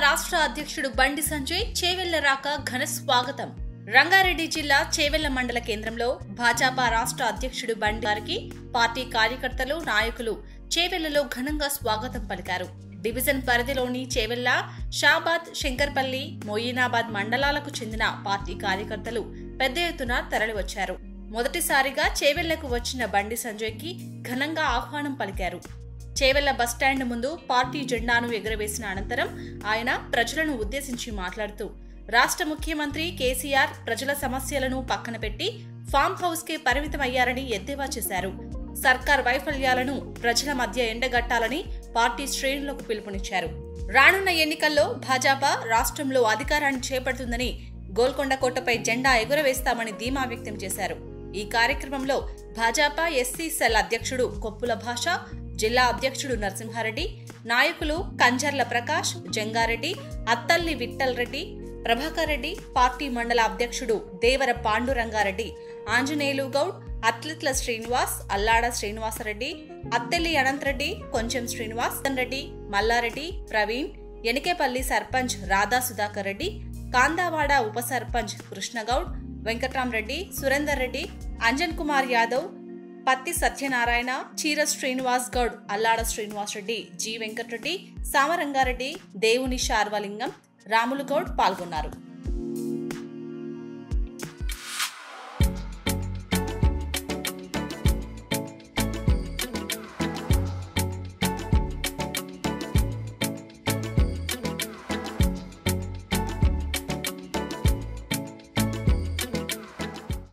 రాష్ట్ర అధ్యక్షుడు బండి సంజయ్ చేవెళ్ల రాక ఘన స్వాగతం రంగారెడ్డి జిల్లా చేవెళ్ల మండల కేంద్రంలో భాజపా రాష్ట్ర అధ్యక్షుడు బండి గారికి పార్టీ కార్యకర్తలు నాయకులు చేవెళ్లలో ఘనంగా స్వాగతం పలికారు డివిజన్ పరిధిలోని చేవెళ్ల షాబాద్ శంకర్పల్లి మొయినాబాద్ మండలాలకు చెందిన పార్టీ కార్యకర్తలు పెద్ద ఎత్తున తరలివచ్చారు మొదటిసారిగా చేవెళ్లకు వచ్చిన బండి సంజయ్కి ఘనంగా ఆహ్వానం పలికారు చేవెళ్ల బస్టాండ్ ముందు పార్టీ జెండాను ఎగురవేసిన అనంతరం ఆయన ప్రజలను ఉద్దేశించి మాట్లాడుతూ రాష్ట్ర ముఖ్యమంత్రి కేసీఆర్ ప్రజల సమస్యలను పక్కన పెట్టి ఫామ్ హౌస్ కే పరిమితమయ్యారని ఎద్దేవా చేశారు సర్కార్ వైఫల్యాలను ప్రజల మధ్య ఎండగట్టాలని పార్టీ శ్రేణులకు పిలుపునిచ్చారు రానున్న ఎన్నికల్లో భాజపా రాష్ట్రంలో అధికారాన్ని చేపడుతుందని గోల్కొండ కోటపై జెండా ఎగురవేస్తామని ధీమా వ్యక్తం చేశారు ఈ కార్యక్రమంలో భాజపా ఎస్సీ సెల్ అధ్యక్షుడు కొప్పుల భాష జిల్లా అధ్యక్షుడు నరసింహారెడ్డి నాయకులు కంజర్ల ప్రకాష్ జంగారెడ్డి అత్తల్లి విఠల్ రెడ్డి ప్రభాకర్ రెడ్డి పార్టీ మండల అధ్యక్షుడు దేవర పాండురంగారెడ్డి ఆంజనేయులు గౌడ్ అత్లెట్ల శ్రీనివాస్ అల్లాడ శ్రీనివాసరెడ్డి అత్తెల్లి అనంతరెడ్డి కొంచెం శ్రీనివాస్ రెడ్డి మల్లారెడ్డి ప్రవీణ్ ఎనికేపల్లి సర్పంచ్ రాధా సుధాకర్ రెడ్డి కాందావాడ ఉప సర్పంచ్ కృష్ణగౌడ్ వెంకట్రామరెడ్డి సురేందర్ రెడ్డి అంజన్ కుమార్ యాదవ్ పత్తి సత్యనారాయణ చీర శ్రీనివాస్ గౌడ్ అల్లాడ శ్రీనివాస్ రెడ్డి జి వెంకటరెడ్డి సామరంగారెడ్డి దేవుని శార్వలింగం రాములు గౌడ్ పాల్గొన్నారు